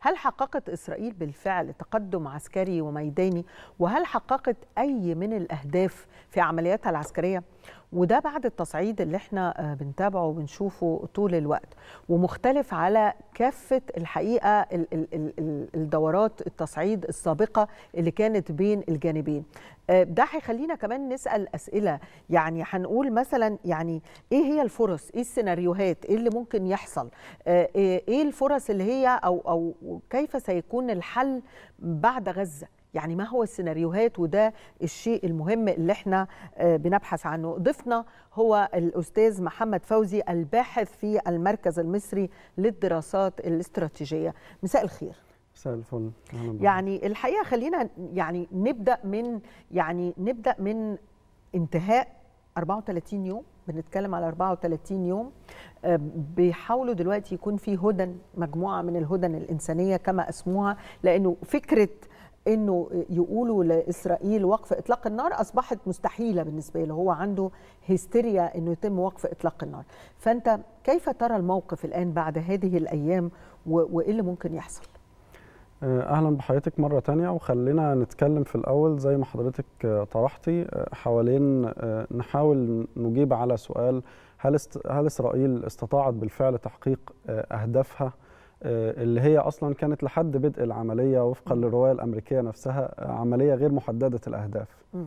هل حققت إسرائيل بالفعل تقدم عسكري وميداني وهل حققت أي من الأهداف في عملياتها العسكرية وده بعد التصعيد اللي احنا بنتابعه وبنشوفه طول الوقت ومختلف على كافة الحقيقة الدورات التصعيد السابقة اللي كانت بين الجانبين ده هيخلينا كمان نسأل أسئلة يعني هنقول مثلا يعني إيه هي الفرص إيه السيناريوهات إيه اللي ممكن يحصل إيه الفرص اللي هي أو, أو كيف سيكون الحل بعد غزة يعني ما هو السيناريوهات وده الشيء المهم اللي احنا بنبحث عنه ضيفنا هو الأستاذ محمد فوزي الباحث في المركز المصري للدراسات الاستراتيجية مساء الخير مساء الفل يعني الحقيقة خلينا يعني نبدأ من يعني نبدأ من انتهاء 34 يوم بنتكلم على 34 يوم بيحاولوا دلوقتي يكون في هدن مجموعة من الهدن الإنسانية كما اسموها لأنه فكرة انه يقولوا لاسرائيل وقف اطلاق النار اصبحت مستحيله بالنسبه له هو عنده هستيريا انه يتم وقف اطلاق النار فانت كيف ترى الموقف الان بعد هذه الايام وايه اللي ممكن يحصل اهلا بحضرتك مره تانية وخلينا نتكلم في الاول زي ما حضرتك طرحتي حوالين نحاول نجيب على سؤال هل است... هل اسرائيل استطاعت بالفعل تحقيق اهدافها اللي هي اصلا كانت لحد بدء العمليه وفقا للروايه الامريكيه نفسها عمليه غير محدده الاهداف. م.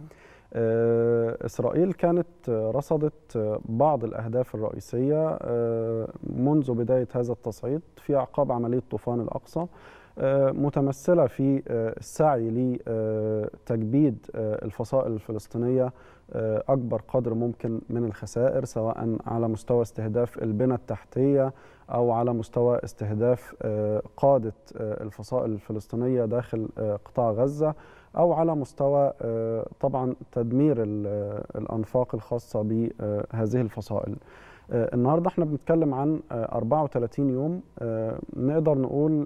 اسرائيل كانت رصدت بعض الاهداف الرئيسيه منذ بدايه هذا التصعيد في اعقاب عمليه طوفان الاقصى متمثله في السعي لتجبيد الفصائل الفلسطينيه اكبر قدر ممكن من الخسائر سواء على مستوى استهداف البنى التحتيه او على مستوى استهداف قاده الفصائل الفلسطينيه داخل قطاع غزه او على مستوى طبعا تدمير الانفاق الخاصه بهذه الفصائل. النهارده احنا بنتكلم عن 34 يوم نقدر نقول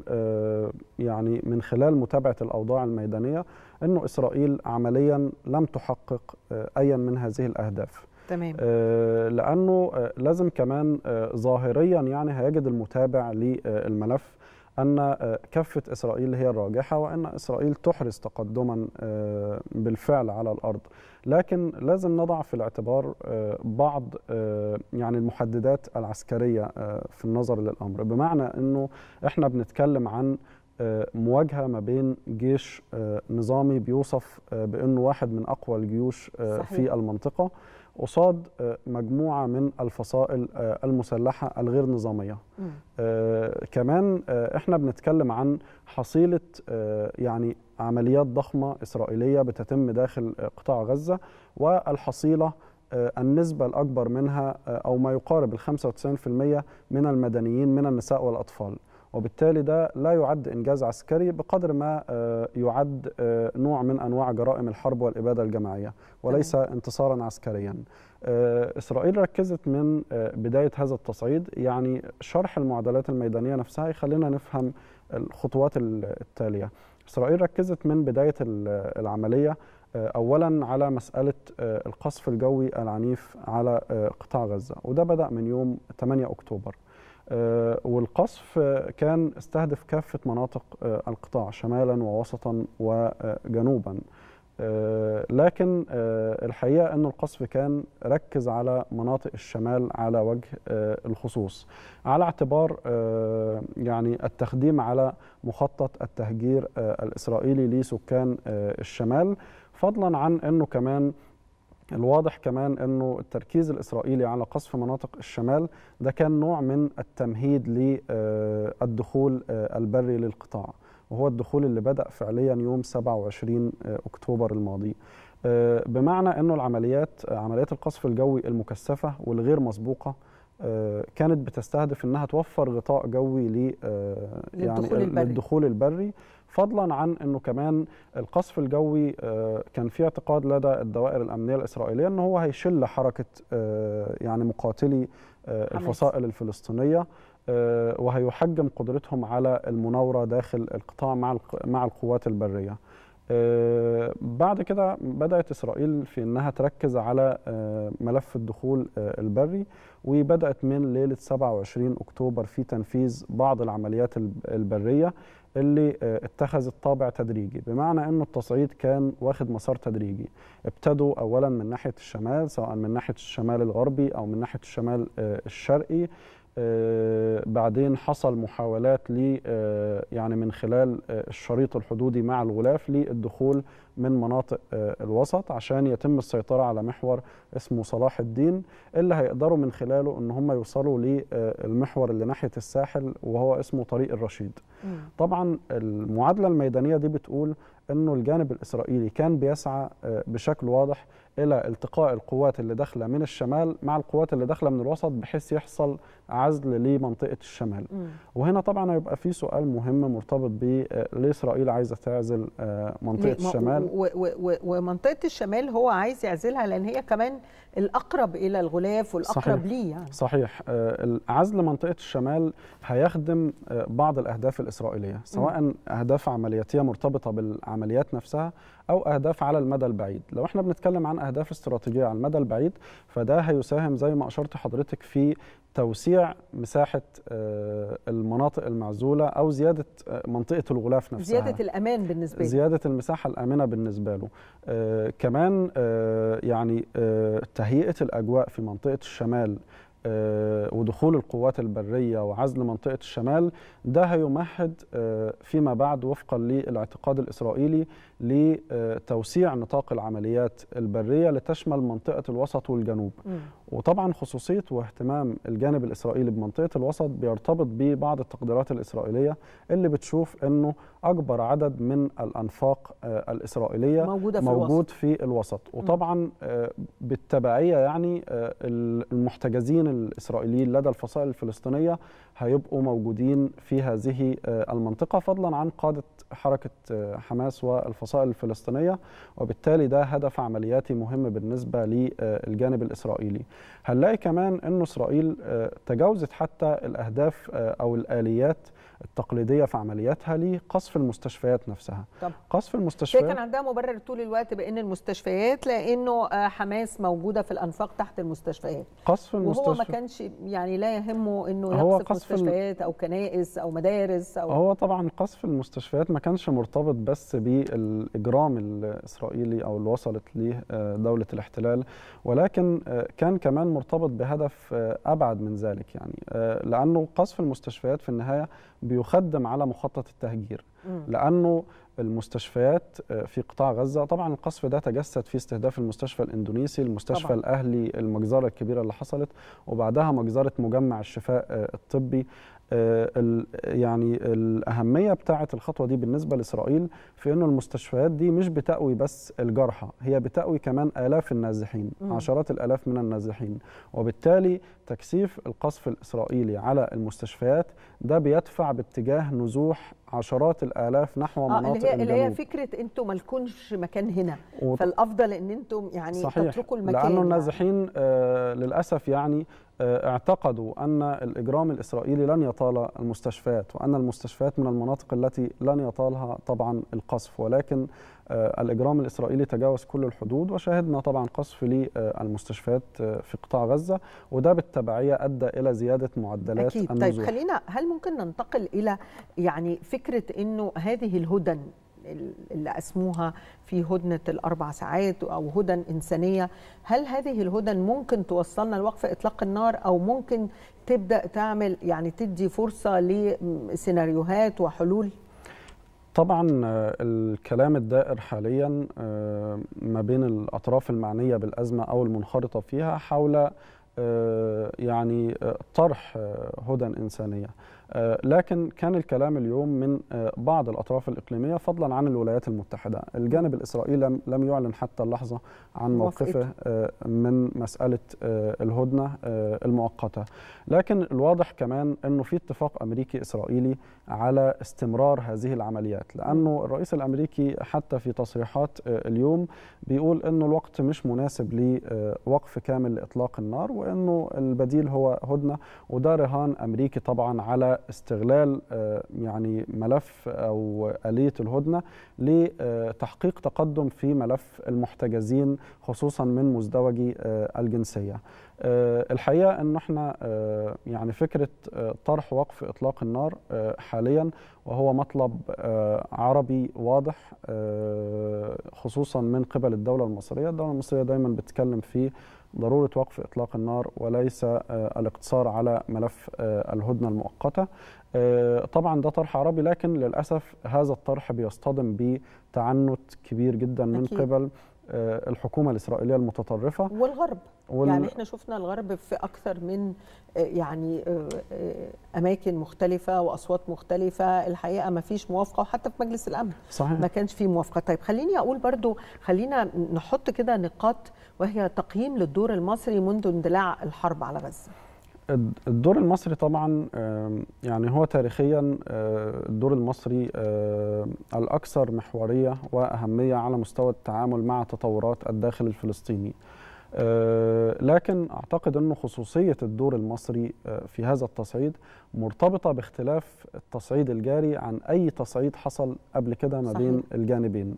يعني من خلال متابعه الاوضاع الميدانيه انه اسرائيل عمليا لم تحقق ايا من هذه الاهداف. تمام لانه لازم كمان ظاهريا يعني هيجد المتابع للملف ان كفه اسرائيل هي الراجحه وان اسرائيل تحرز تقدما بالفعل على الارض لكن لازم نضع في الاعتبار بعض يعني المحددات العسكريه في النظر للامر بمعنى انه احنا بنتكلم عن مواجهه ما بين جيش نظامي بيوصف بانه واحد من اقوى الجيوش صحيح. في المنطقه قصاد مجموعه من الفصائل المسلحه الغير نظاميه. آه كمان آه احنا بنتكلم عن حصيله آه يعني عمليات ضخمه اسرائيليه بتتم داخل قطاع غزه والحصيله النسبة الأكبر منها أو ما يقارب ال 95% من المدنيين من النساء والأطفال وبالتالي ده لا يعد إنجاز عسكري بقدر ما يعد نوع من أنواع جرائم الحرب والإبادة الجماعية وليس انتصارا عسكريا إسرائيل ركزت من بداية هذا التصعيد يعني شرح المعادلات الميدانية نفسها يخلينا نفهم الخطوات التالية إسرائيل ركزت من بداية العملية اولا على مساله القصف الجوي العنيف على قطاع غزه وده بدا من يوم 8 اكتوبر والقصف كان استهدف كافه مناطق القطاع شمالا ووسطا وجنوبا لكن الحقيقه ان القصف كان ركز على مناطق الشمال على وجه الخصوص على اعتبار يعني التخديم على مخطط التهجير الاسرائيلي لسكان الشمال فضلا عن انه كمان الواضح كمان انه التركيز الاسرائيلي على قصف مناطق الشمال ده كان نوع من التمهيد للدخول البري للقطاع وهو الدخول اللي بدا فعليا يوم 27 اكتوبر الماضي بمعنى انه العمليات عمليات القصف الجوي المكثفه والغير مسبوقه كانت بتستهدف انها توفر غطاء جوي ل يعني البري. للدخول البري فضلا عن انه كمان القصف الجوي كان في اعتقاد لدى الدوائر الامنيه الاسرائيليه ان هو هيشل حركه يعني مقاتلي الفصائل الفلسطينيه وهيحجم قدرتهم على المناوره داخل القطاع مع مع القوات البريه. بعد كده بدات اسرائيل في انها تركز على ملف الدخول البري وبدات من ليله 27 اكتوبر في تنفيذ بعض العمليات البريه اللي اتخذت طابع تدريجي بمعنى انه التصعيد كان واخد مسار تدريجي ابتدوا اولا من ناحيه الشمال سواء من ناحيه الشمال الغربي او من ناحيه الشمال الشرقي بعدين حصل محاولات ل يعني من خلال الشريط الحدودي مع الغلاف للدخول من مناطق الوسط عشان يتم السيطرة على محور اسمه صلاح الدين اللي هيقدروا من خلاله ان هم يوصلوا للمحور اللي ناحية الساحل وهو اسمه طريق الرشيد طبعا المعادلة الميدانية دي بتقول انه الجانب الاسرائيلي كان بيسعى بشكل واضح الى التقاء القوات اللي داخله من الشمال مع القوات اللي داخله من الوسط بحيث يحصل عزل لمنطقه الشمال م. وهنا طبعا هيبقى في سؤال مهم مرتبط ب ليه اسرائيل عايزه تعزل منطقه الشمال ومنطقه الشمال هو عايز يعزلها لان هي كمان الاقرب الى الغلاف والاقرب صحيح. ليه يعني صحيح عزل منطقه الشمال هيخدم بعض الاهداف الاسرائيليه سواء م. اهداف عملياتيه مرتبطه بالعمليات نفسها او اهداف على المدى البعيد لو احنا بنتكلم عن اهداف استراتيجيه على المدى البعيد فده هيساهم زي ما اشرت حضرتك في توسيع مساحه المناطق المعزوله او زياده منطقه الغلاف نفسها زياده الامان بالنسبه له زياده المساحه الامنه بالنسبه له آه كمان آه يعني آه تهيئه الاجواء في منطقه الشمال ودخول القوات البريه وعزل منطقه الشمال ده هيمهد فيما بعد وفقا للاعتقاد الاسرائيلي لتوسيع نطاق العمليات البريه لتشمل منطقه الوسط والجنوب م. وطبعا خصوصيه واهتمام الجانب الاسرائيلي بمنطقه الوسط بيرتبط ببعض التقديرات الاسرائيليه اللي بتشوف انه اكبر عدد من الانفاق الاسرائيليه موجودة في موجود الوسط. في الوسط وطبعا بالتبعيه يعني المحتجزين الاسرائيليين لدى الفصائل الفلسطينيه هيبقوا موجودين في هذه المنطقه فضلا عن قاده حركه حماس والفصائل الفلسطينيه وبالتالي ده هدف عملياتي مهم بالنسبه للجانب الاسرائيلي هنلاقي كمان انه اسرائيل تجاوزت حتى الاهداف او الاليات التقليديه في عملياتها لقصف المستشفيات نفسها طب. قصف المستشفيات كان عندها مبرر طول الوقت بان المستشفيات لانه حماس موجوده في الانفاق تحت المستشفيات قصف المستشفى وهو ما كانش يعني لا يهمه انه يقصف مستشفيات او كنائس او مدارس او هو طبعا قصف المستشفيات ما كانش مرتبط بس بالاجرام الاسرائيلي او اللي وصلت ليه دوله الاحتلال ولكن كان كمان مرتبط بهدف ابعد من ذلك يعني لانه قصف المستشفيات في النهايه بيخدم على مخطط التهجير لانه المستشفيات في قطاع غزه طبعا القصف ده تجسد في استهداف المستشفى الاندونيسي المستشفى طبعا. الاهلي المجزره الكبيره اللي حصلت وبعدها مجزره مجمع الشفاء الطبي يعني الأهمية بتاعة الخطوة دي بالنسبة لإسرائيل في أنه المستشفيات دي مش بتأوي بس الجرحى هي بتأوي كمان آلاف النازحين م. عشرات الآلاف من النازحين وبالتالي تكثيف القصف الإسرائيلي على المستشفيات ده بيدفع باتجاه نزوح عشرات الالاف نحو آه مناطق اللي هي اللي هي الجنوب. فكره انتم مالكونش مكان هنا وط- فالافضل ان انتم يعني صحيح تتركوا المكان لانه يعني. النازحين آه للاسف يعني آه اعتقدوا ان الاجرام الاسرائيلي لن يطال المستشفيات وان المستشفيات من المناطق التي لن يطالها طبعا القصف ولكن آه الاجرام الاسرائيلي تجاوز كل الحدود وشاهدنا طبعا قصف للمستشفيات آه في قطاع غزه وده بالتبعيه ادى الى زياده معدلات اكيد طيب النزوح خلينا هل ممكن ننتقل الى يعني فكره انه هذه الهدن اللي اسموها في هدنه الاربع ساعات او هدن انسانيه هل هذه الهدن ممكن توصلنا لوقف اطلاق النار او ممكن تبدا تعمل يعني تدي فرصه لسيناريوهات وحلول طبعا آه، الكلام الدائر حاليا آه، ما بين الاطراف المعنيه بالازمه او المنخرطه فيها حول آه، يعني آه، طرح آه، هدن انسانيه آه، لكن كان الكلام اليوم من آه، بعض الاطراف الاقليميه فضلا عن الولايات المتحده الجانب الاسرائيلي لم- لم يعلن حتى اللحظه عن موقفه موافقته. آه، من مساله آه، الهدنه آه، المؤقته لكن الواضح كمان انه في اتفاق امريكي اسرائيلي على استمرار هذه العمليات لانه الرئيس الامريكي حتى في تصريحات آه، اليوم بيقول انه الوقت مش مناسب لوقف كامل لاطلاق النار وانه البديل هو هدنه وده رهان امريكي طبعا على استغلال يعني ملف او اليه الهدنه لتحقيق تقدم في ملف المحتجزين خصوصا من مزدوجي الجنسيه. الحقيقه ان احنا يعني فكره طرح وقف اطلاق النار حاليا وهو مطلب عربي واضح خصوصا من قبل الدوله المصريه، الدوله المصريه دايما بتتكلم في ضروره وقف اطلاق النار وليس الاقتصار على ملف الهدنه المؤقته. طبعا ده طرح عربي لكن للاسف هذا الطرح بيصطدم بتعنت كبير جدا من أكيد. قبل الحكومه الاسرائيليه المتطرفه والغرب وال... يعني احنا شفنا الغرب في اكثر من يعني اماكن مختلفه واصوات مختلفه الحقيقه ما فيش موافقه وحتى في مجلس الامن صحيح. ما كانش في موافقه طيب خليني اقول برضو خلينا نحط كده نقاط وهي تقييم للدور المصري منذ اندلاع الحرب على غزه الدور المصري طبعا يعني هو تاريخيا الدور المصري الاكثر محوريه واهميه على مستوى التعامل مع تطورات الداخل الفلسطيني لكن اعتقد انه خصوصيه الدور المصري في هذا التصعيد مرتبطه باختلاف التصعيد الجاري عن اي تصعيد حصل قبل كده ما بين الجانبين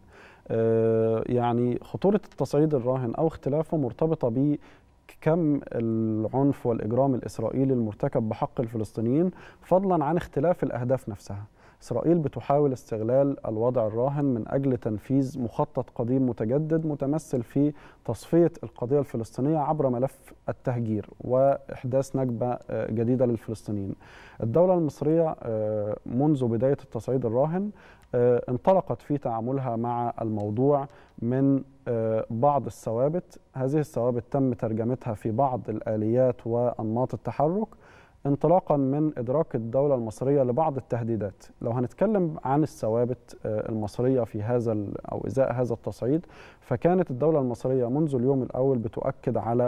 يعني خطوره التصعيد الراهن او اختلافه مرتبطه ب كم العنف والإجرام الإسرائيلي المرتكب بحق الفلسطينيين فضلا عن اختلاف الأهداف نفسها إسرائيل بتحاول استغلال الوضع الراهن من أجل تنفيذ مخطط قديم متجدد متمثل في تصفية القضية الفلسطينية عبر ملف التهجير وإحداث نكبة جديدة للفلسطينيين الدولة المصرية منذ بداية التصعيد الراهن انطلقت في تعاملها مع الموضوع من بعض الثوابت هذه الثوابت تم ترجمتها في بعض الآليات وأنماط التحرك انطلاقا من إدراك الدولة المصرية لبعض التهديدات لو هنتكلم عن الثوابت المصرية في هذا أو إزاء هذا التصعيد فكانت الدولة المصرية منذ اليوم الأول بتؤكد على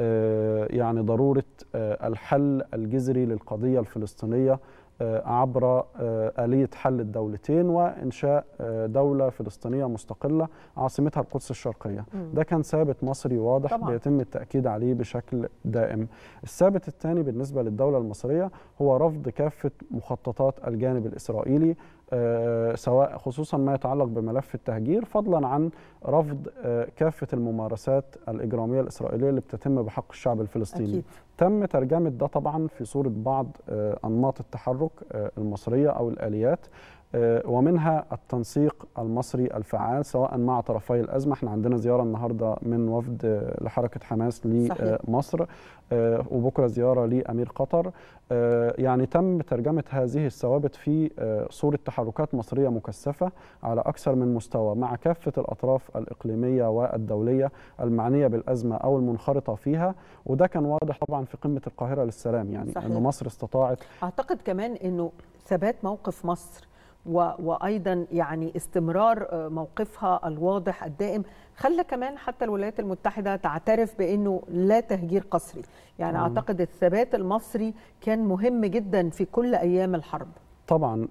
يعني ضرورة الحل الجذري للقضية الفلسطينية عبر آلية حل الدولتين وإنشاء دولة فلسطينية مستقلة عاصمتها القدس الشرقية م. ده كان ثابت مصري واضح طبعا. بيتم التأكيد عليه بشكل دائم الثابت الثاني بالنسبة للدولة المصرية هو رفض كافة مخططات الجانب الإسرائيلي آه سواء خصوصا ما يتعلق بملف التهجير فضلا عن رفض آه كافة الممارسات الإجرامية الإسرائيلية اللي بتتم بحق الشعب الفلسطيني أكيد. تم ترجمة ده طبعا في صورة بعض آه أنماط التحرك المصرية أو الآليات ومنها التنسيق المصري الفعال سواء مع طرفي الأزمة احنا عندنا زيارة النهاردة من وفد لحركة حماس لمصر وبكرة زيارة لأمير قطر يعني تم ترجمة هذه الثوابت في صورة تحركات مصرية مكثفة على أكثر من مستوى مع كافة الأطراف الإقليمية والدولية المعنية بالأزمة أو المنخرطة فيها وده كان واضح طبعا في قمة القاهرة للسلام يعني صحيح. أن مصر استطاعت أعتقد كمان أنه ثبات موقف مصر وايضا يعني استمرار موقفها الواضح الدائم خلى كمان حتى الولايات المتحده تعترف بانه لا تهجير قسري يعني مم. اعتقد الثبات المصري كان مهم جدا في كل ايام الحرب طبعا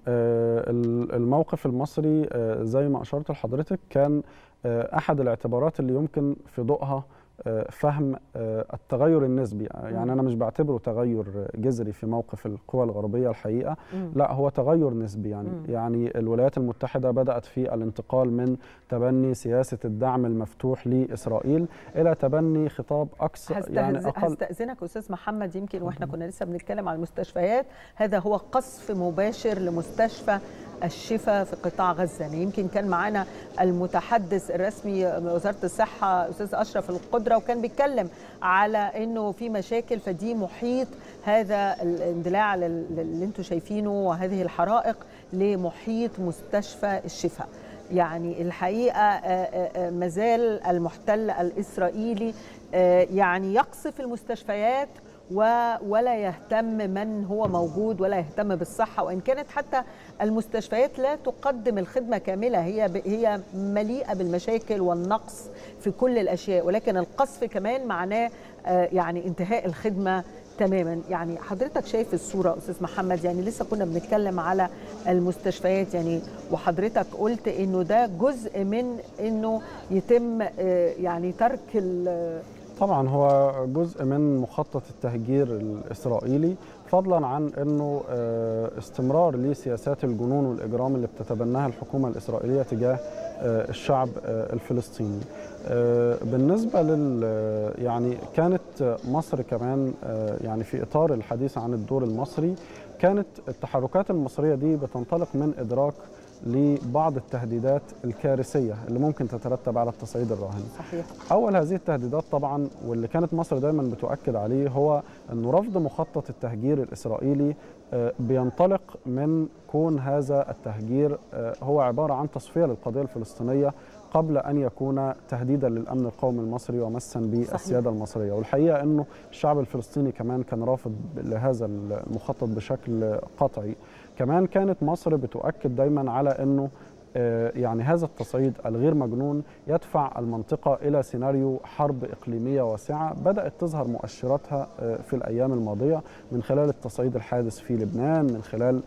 الموقف المصري زي ما اشرت لحضرتك كان احد الاعتبارات اللي يمكن في ضوءها فهم التغير النسبي يعني انا مش بعتبره تغير جذري في موقف القوى الغربيه الحقيقه مم. لا هو تغير نسبي يعني مم. يعني الولايات المتحده بدات في الانتقال من تبني سياسه الدعم المفتوح لاسرائيل الى تبني خطاب اكثر يعني اقل هستاذنك استاذ محمد يمكن واحنا كنا لسه بنتكلم على المستشفيات هذا هو قصف مباشر لمستشفى الشفاء في قطاع غزه يعني يمكن كان معانا المتحدث الرسمي وزاره الصحه استاذ اشرف القدره وكان بيتكلم على انه في مشاكل فدي محيط هذا الاندلاع اللي انتم شايفينه وهذه الحرائق لمحيط مستشفى الشفاء يعني الحقيقه مازال المحتل الاسرائيلي يعني يقصف المستشفيات ولا يهتم من هو موجود ولا يهتم بالصحة وإن كانت حتى المستشفيات لا تقدم الخدمة كاملة هي هي مليئة بالمشاكل والنقص في كل الأشياء ولكن القصف كمان معناه يعني انتهاء الخدمة تماما يعني حضرتك شايف الصورة أستاذ محمد يعني لسه كنا بنتكلم على المستشفيات يعني وحضرتك قلت إنه ده جزء من إنه يتم يعني ترك طبعا هو جزء من مخطط التهجير الإسرائيلي فضلا عن انه استمرار لسياسات الجنون والاجرام اللي بتتبناها الحكومه الاسرائيليه تجاه الشعب الفلسطيني. بالنسبه لل يعني كانت مصر كمان يعني في اطار الحديث عن الدور المصري كانت التحركات المصريه دي بتنطلق من ادراك لبعض التهديدات الكارثيه اللي ممكن تترتب على التصعيد الراهن. صحيح. اول هذه التهديدات طبعا واللي كانت مصر دايما بتؤكد عليه هو انه رفض مخطط التهجير الاسرائيلي بينطلق من كون هذا التهجير هو عباره عن تصفيه للقضيه الفلسطينيه قبل ان يكون تهديدا للامن القومي المصري ومسا بالسياده المصريه والحقيقه انه الشعب الفلسطيني كمان كان رافض لهذا المخطط بشكل قطعي كمان كانت مصر بتؤكد دايما على انه يعني هذا التصعيد الغير مجنون يدفع المنطقة إلى سيناريو حرب إقليمية واسعة بدأت تظهر مؤشراتها في الأيام الماضية من خلال التصعيد الحادث في لبنان من خلال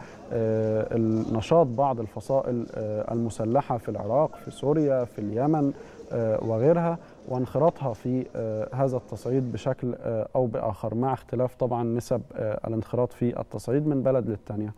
نشاط بعض الفصائل المسلحة في العراق في سوريا في اليمن وغيرها وانخراطها في هذا التصعيد بشكل او باخر مع اختلاف طبعا نسب الانخراط في التصعيد من بلد للتانيه.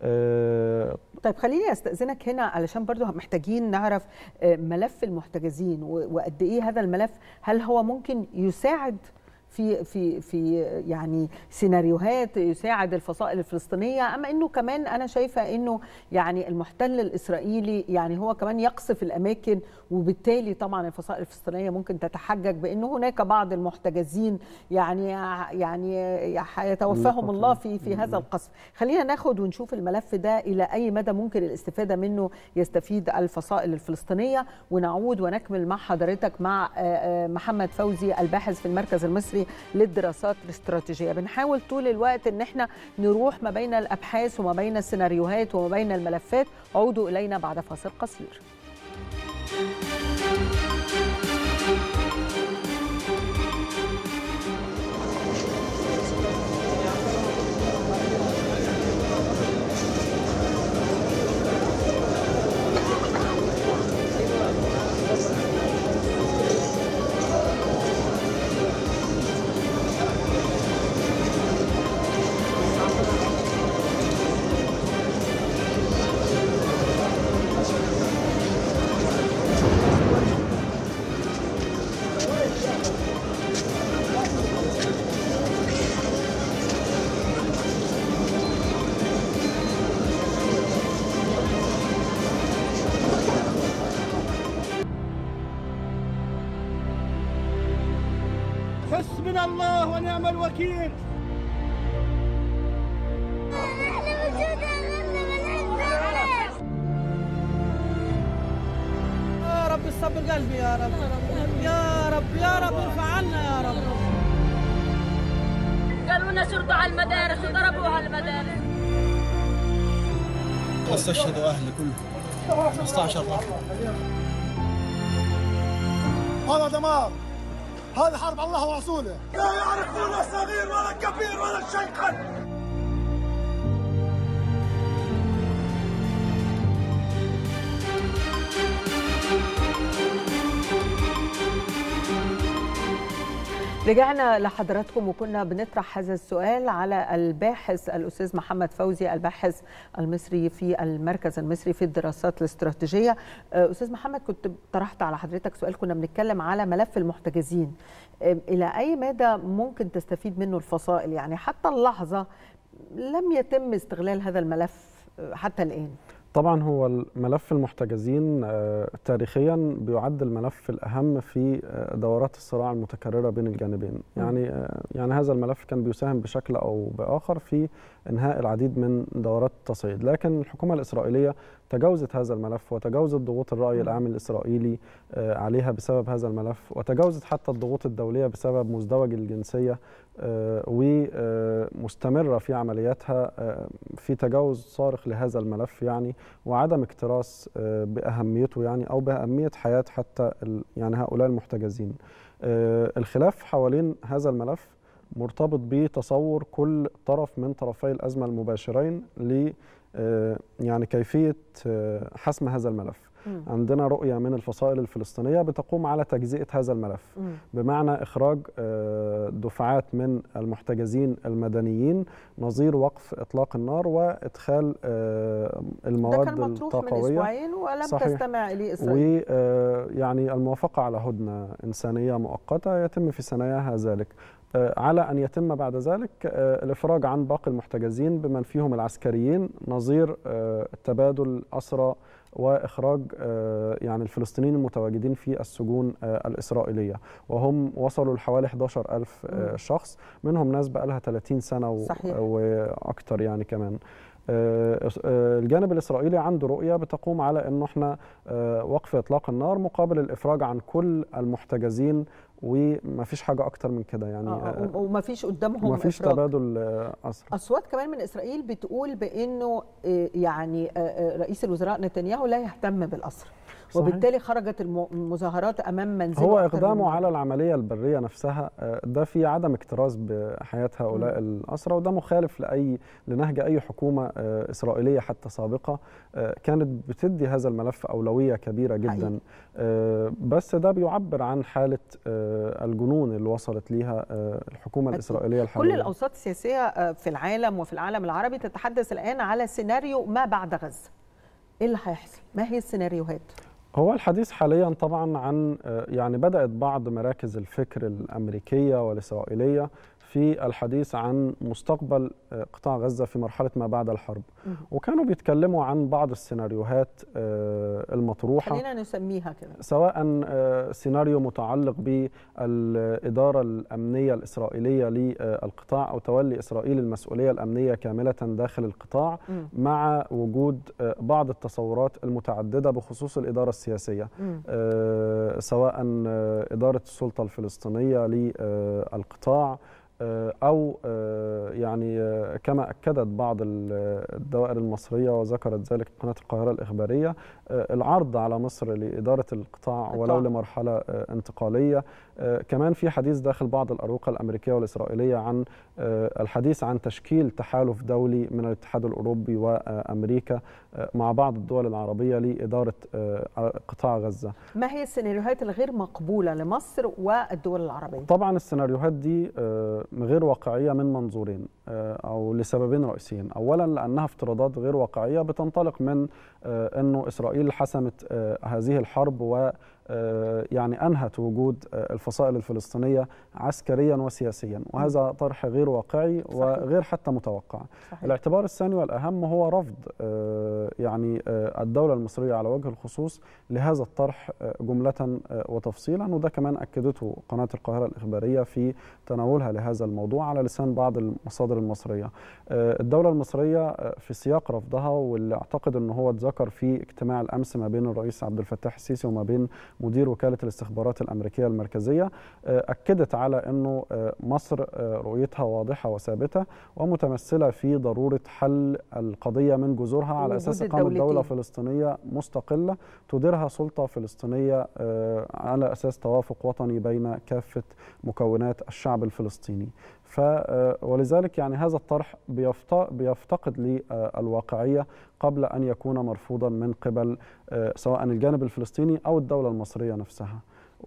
طيب خليني استاذنك هنا علشان برضو محتاجين نعرف ملف المحتجزين وقد ايه هذا الملف هل هو ممكن يساعد في في في يعني سيناريوهات يساعد الفصائل الفلسطينيه اما انه كمان انا شايفه انه يعني المحتل الاسرائيلي يعني هو كمان يقصف الاماكن وبالتالي طبعا الفصائل الفلسطينيه ممكن تتحجج بانه هناك بعض المحتجزين يعني يعني يتوفاهم الله في في هذا القصف خلينا ناخد ونشوف الملف ده الى اي مدى ممكن الاستفاده منه يستفيد الفصائل الفلسطينيه ونعود ونكمل مع حضرتك مع محمد فوزي الباحث في المركز المصري للدراسات الاستراتيجيه بنحاول طول الوقت ان احنا نروح ما بين الابحاث وما بين السيناريوهات وما بين الملفات عودوا الينا بعد فاصل قصير حسبنا الله ونعم الوكيل يا رب الصبر قلبي يا رب يا رب يا رب ارفع عنا يا رب قالوا لنا شرطوا على المدارس وضربوها على المدارس واستشهدوا اهلي كلهم 15 نفر هذا دمار هذا حرب الله ورسوله لا يعرفون صغير ولا كبير ولا شيخا رجعنا لحضراتكم وكنا بنطرح هذا السؤال على الباحث الاستاذ محمد فوزي الباحث المصري في المركز المصري في الدراسات الاستراتيجيه استاذ محمد كنت طرحت على حضرتك سؤال كنا بنتكلم على ملف المحتجزين الى اي مدى ممكن تستفيد منه الفصائل يعني حتى اللحظه لم يتم استغلال هذا الملف حتى الان طبعا هو ملف المحتجزين تاريخيا بيعد الملف الاهم في دورات الصراع المتكرره بين الجانبين يعني يعني هذا الملف كان بيساهم بشكل او باخر في انهاء العديد من دورات التصعيد لكن الحكومه الاسرائيليه تجاوزت هذا الملف وتجاوزت ضغوط الراي العام الاسرائيلي عليها بسبب هذا الملف وتجاوزت حتى الضغوط الدوليه بسبب مزدوج الجنسيه ومستمره في عملياتها في تجاوز صارخ لهذا الملف يعني وعدم اكتراث باهميته يعني او باهميه حياه حتى يعني هؤلاء المحتجزين. الخلاف حوالين هذا الملف مرتبط بتصور كل طرف من طرفي الازمه المباشرين ل آه، يعني كيفيه آه، حسم هذا الملف مم. عندنا رؤيه من الفصائل الفلسطينيه بتقوم على تجزئه هذا الملف مم. بمعنى اخراج آه، دفعات من المحتجزين المدنيين نظير وقف اطلاق النار وادخال آه، ده المواد كان مطروح من الطاقويه اسبوعين ولم صحيح. تستمع اليه اسرائيل ويعني الموافقة على هدنة إنسانية مؤقتة يتم في ثناياها ذلك آه، على أن يتم بعد ذلك آه، الإفراج عن باقي المحتجزين بمن فيهم العسكريين نظير آه، تبادل أسرى وإخراج آه، يعني الفلسطينيين المتواجدين في السجون آه، الإسرائيلية وهم وصلوا لحوالي 11 ألف آه، مم. شخص منهم ناس بقى لها 30 سنة و- صحيح. وأكتر يعني كمان آه، آه، الجانب الإسرائيلي عنده رؤية بتقوم على أنه احنا آه، وقف إطلاق النار مقابل الإفراج عن كل المحتجزين وما فيش حاجة أكتر من كده يعني آه، وما فيش قدامهم ما فيش إفراج. تبادل آه، أسرى اصوات كمان من اسرائيل بتقول بانه آه، يعني آه، آه، رئيس الوزراء نتنياحو لا يهتم بالاسرى صحيح. وبالتالي خرجت الم- المظاهرات امام منزله هو أكتر من إقدامه مرة. على العملية البرية نفسها آه، ده في عدم اكتراث بحياة هؤلاء الأسرى وده مخالف لأي لنهج أي حكومة آه، إسرائيلية حتى سابقة آه، كانت بتدي هذا الملف أولوية كبيرة حقيقي. جدا آه، بس ده بيعبر عن حالة آه، الجنون اللي وصلت ليها آه، الحكومة أكيد. الإسرائيلية الحالية كل الاوساط السياسيه آه، في العالم وفي العالم العربي تتحدث الان على سيناريو ما بعد غزه ايه اللي هيحصل ما هي السيناريوهات هو الحديث حاليا طبعا عن آه، يعني بدأت بعض مراكز الفكر الأمريكية والإسرائيلية في الحديث عن مستقبل آه، قطاع غزة في مرحلة ما بعد الحرب مهم. وكانوا بيتكلموا عن بعض السيناريوهات آه، المطروحة خلينا نسميها كده سواء آه، سيناريو متعلق بالإدارة الأمنية الإسرائيلية للقطاع أو تولي إسرائيل المسؤولية الأمنية كاملة داخل القطاع مم. مع وجود آه، بعض التصورات المتعددة بخصوص الإدارة السياسية مم. آه، سواء آه، إدارة السلطة الفلسطينية للقطاع آه، أو آه، يعني آه، كما أكدت بعض ال- الدوائر المصرية وذكرت ذلك قناة القاهرة الإخبارية آه، العرض على مصر لإدارة القطاع ولو القطاع. لمرحلة آه، انتقالية آه، كمان في حديث داخل بعض الأروقة الأمريكية والإسرائيلية عن آه، الحديث عن تشكيل تحالف دولي من الاتحاد الأوروبي وأمريكا آه، مع بعض الدول العربية لإدارة آه، قطاع غزة ما هي السيناريوهات الغير مقبوله لمصر والدول العربيه طبعا السيناريوهات دي آه، غير واقعية من منظورين آه، أو لسببين رئيسيين أولا لأنها افتراضات غير واقعية بتنطلق من آه، أنه إسرائيل حسمت آه، هذه الحرب و آه، يعني أنهت وجود آه، الفصائل الفلسطينية عسكريا وسياسيا وهذا طرح غير واقعي وغير حتى متوقع صحيح. الاعتبار الثاني والأهم هو رفض آه، يعني آه، الدولة المصرية على وجه الخصوص لهذا الطرح آه، جملة آه، وتفصيلا وده كمان أكدته قناة القاهرة الإخبارية في تناولها لهذا الموضوع على لسان بعض المصادر المصرية آه، الدولة المصرية آه، في سياق رفضها واللي أعتقد أنه هو اتذكر في اجتماع الأمس ما بين الرئيس عبد الفتاح السيسي وما بين مدير وكالة الاستخبارات الأمريكية المركزية آه، أكدت على أنه آه، مصر آه، رؤيتها واضحة وثابتة ومتمثلة في ضرورة حل القضية من جذورها على وجود أساس إقامة دولة الدولتين. فلسطينية مستقلة تديرها سلطة فلسطينية آه، على أساس توافق وطني بين كافة مكونات الشعب الفلسطيني ف آه، ولذلك يعني هذا الطرح بيفت- بيفتقد للواقعية قبل أن يكون مرفوضا من قبل آه، سواء الجانب الفلسطيني أو الدولة المصرية نفسها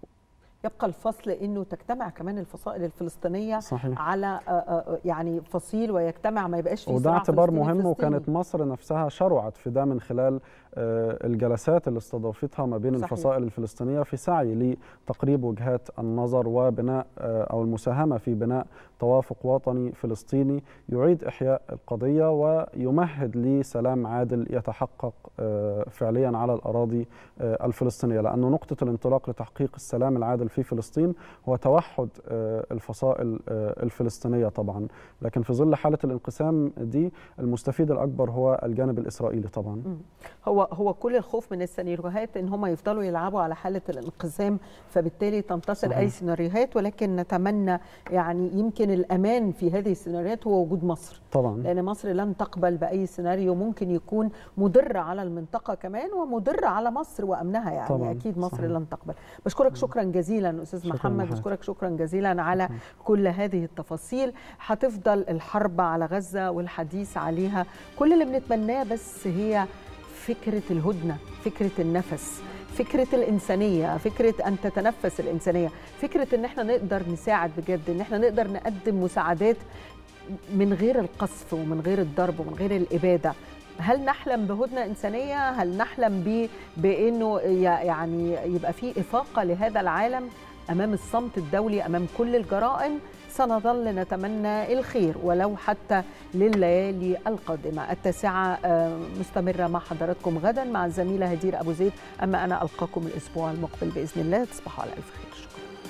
يبقى الفصل انه تجتمع كمان الفصائل الفلسطينيه صحيح على آه، آه، يعني فصيل ويجتمع ما يبقاش فيه وده صراع اعتبار فلسطيني مهم فلسطيني. وكانت مصر نفسها شرعت في ده من خلال آه، الجلسات اللي استضافتها ما بين صحيح. الفصائل الفلسطينية في سعي لتقريب وجهات النظر وبناء آه، أو المساهمة في بناء توافق وطني فلسطيني يعيد إحياء القضية ويمهد لسلام عادل يتحقق آه، فعليا على الأراضي آه، الفلسطينية لأنه نقطة الانطلاق لتحقيق السلام العادل في فلسطين هو توحد آه، الفصائل آه، الفلسطينية طبعا لكن في ظل حالة الانقسام دي المستفيد الأكبر هو الجانب الإسرائيلي طبعا هو هو كل الخوف من السيناريوهات ان هم يفضلوا يلعبوا على حاله الانقسام فبالتالي تنتصر صحيح. اي سيناريوهات ولكن نتمنى يعني يمكن الامان في هذه السيناريوهات هو وجود مصر طبعا لان مصر لن تقبل باي سيناريو ممكن يكون مضر على المنطقه كمان ومضر على مصر وامنها يعني طبعاً، اكيد مصر صحيح. لن تقبل بشكرك شكرا جزيلا جزيلا استاذ شكراً محمد لحضرتك. بشكرك شكرا جزيلا على كل هذه التفاصيل هتفضل الحرب على غزه والحديث عليها كل اللي بنتمناه بس هي فكره الهدنه فكره النفس فكرة الإنسانية فكرة أن تتنفس الإنسانية فكرة أن احنا نقدر نساعد بجد أن احنا نقدر نقدم مساعدات من غير القصف ومن غير الضرب ومن غير الإبادة هل نحلم بهدنة إنسانية؟ هل نحلم ب... بأنه ي- يعني يبقى في إفاقة لهذا العالم أمام الصمت الدولي أمام كل الجرائم؟ سنظل نتمنى الخير ولو حتى لليالي القادمة التاسعة آه، مستمرة مع حضراتكم غدا مع الزميلة هدير أبو زيد أما أنا ألقاكم الأسبوع المقبل بإذن الله تصبحوا على ألف خير شكرا